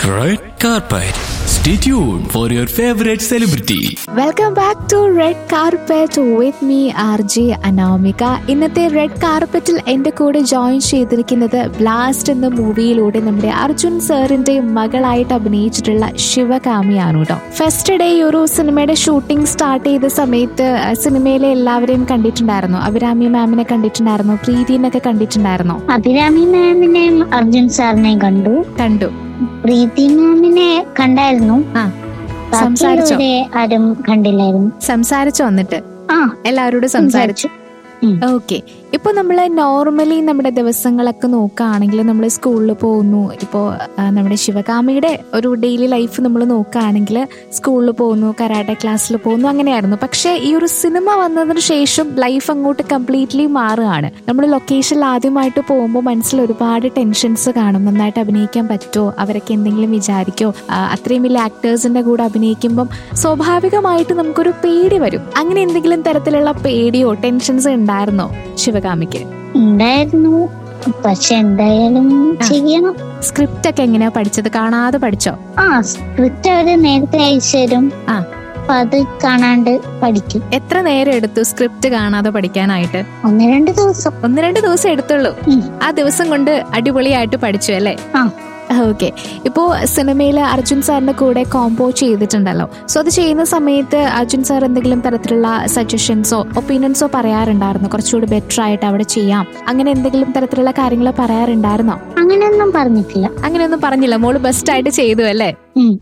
Red carpet. Stay tuned for your favorite celebrity. Welcome back to red carpet with me R J Anamika ഇന്നത്തെ red കാർപ്പറ്റിൽ എന്റെ കൂടെ join ചെയ്തിരിക്കുന്നത് blast എന്ന മൂവിയിലൂടെ നമ്മുടെ അർജുൻ സാറിന്റെ മകളായിട്ട് അഭിനയിച്ചിട്ടുള്ള ശിവകാമിയാണ് കേട്ടോ ഫസ്റ്റ് ഡേ ഈ ഒരു സിനിമയുടെ ഷൂട്ടിംഗ് സ്റ്റാർട്ട് ചെയ്ത സമയത്ത് അഹ് സിനിമയിലെ എല്ലാവരെയും കണ്ടിട്ടുണ്ടായിരുന്നു അഭിരാമി മാമിനെ കണ്ടിട്ടുണ്ടായിരുന്നു പ്രീതിനൊക്കെ കണ്ടിട്ടുണ്ടായിരുന്നോ അഭിരാമി മാമിനെയും അർജുൻ സാറിനെയും കണ്ടു കണ്ടു പ്രീതി മാമിനെ കണ്ടായിരുന്നു ആ സംസാരിച്ചോ ബാക്കിയുള്ളവരെ ആരും കണ്ടില്ലായിരുന്നു സംസാരിച്ചു വന്നിട്ട് ആ എല്ലാവരോടും സംസാരിച്ചു ഉം. ഓക്കെ ഇപ്പൊ നമ്മൾ നോർമലി നമ്മുടെ ദിവസങ്ങളൊക്കെ നോക്കുകയാണെങ്കിൽ നമ്മൾ സ്കൂളിൽ പോകുന്നു ഇപ്പോൾ നമ്മുടെ ശിവകാമിയുടെ ഒരു ഡെയിലി ലൈഫ് നമ്മൾ നോക്കുകയാണെങ്കിൽ സ്കൂളിൽ പോകുന്നു കരാട്ടെ ക്ലാസ്സിൽ പോകുന്നു അങ്ങനെയായിരുന്നു പക്ഷേ ഈ ഒരു സിനിമ വന്നതിന് ശേഷം ലൈഫ് അങ്ങോട്ട് കംപ്ലീറ്റ്ലി മാറുകയാണ് നമ്മൾ ലൊക്കേഷനിൽ ആദ്യമായിട്ട് പോകുമ്പോൾ മനസ്സിൽ ഒരുപാട് ടെൻഷൻസ് കാണും നന്നായിട്ട് അഭിനയിക്കാൻ പറ്റുമോ അവരൊക്കെ എന്തെങ്കിലും വിചാരിക്കോ ആ, അത്രയും വലിയ ആക്ടേഴ്സിന്റെ കൂടെ അഭിനയിക്കുമ്പം സ്വാഭാവികമായിട്ട് നമുക്കൊരു പേടി വരും അങ്ങനെ എന്തെങ്കിലും തരത്തിലുള്ള പേടിയോ ടെൻഷൻസ് ഉണ്ടായിരുന്നോ ശിവകാമിക്ക് ഉണ്ടായിരുന്നു പക്ഷെ എന്തായാലും ചെയ്യണം സ്ക്രിപ്റ്റ് ഒക്കെ എങ്ങനെയാ പഠിച്ചത് കാണാതെ പഠിച്ചോ ആ സ്ക്രിപ്റ്റ് അവര് നേരത്തെ അയച്ചു തരും ആ. അപ്പൊ അത് കാണാണ്ട് പഠിക്കും എത്ര നേരം എടുത്തു സ്ക്രിപ്റ്റ് കാണാതെ പഠിക്കാനായിട്ട് ഒന്ന് രണ്ട് ദിവസം ഒന്ന് രണ്ട് ദിവസം എടുത്തുള്ളൂ ഉം. ആ ദിവസം കൊണ്ട് അടിപൊളിയായിട്ട് പഠിച്ചു അല്ലേ ആ. ഓക്കെ ഇപ്പോ സിനിമയിൽ അർജുൻ സാറിന്റെ കൂടെ കോംബോ ചെയ്തിട്ടുണ്ടല്ലോ സോ അത് ചെയ്യുന്ന സമയത്ത് അർജുൻ സാർ എന്തെങ്കിലും തരത്തിലുള്ള സജഷൻസോ ഒപ്പീനിയൻസോ പറയാറുണ്ടായിരുന്നോ കുറച്ചുകൂടി ബെറ്റർ ആയിട്ട് അവിടെ ചെയ്യാം അങ്ങനെ എന്തെങ്കിലും തരത്തിലുള്ള കാര്യങ്ങൾ പറയാറുണ്ടായിരുന്നോ അങ്ങനെയൊന്നും പറഞ്ഞിട്ടില്ല അങ്ങനെയൊന്നും പറഞ്ഞില്ല മോള് ബെസ്റ്റ് ആയിട്ട് ചെയ്തു അല്ലേ ഉം.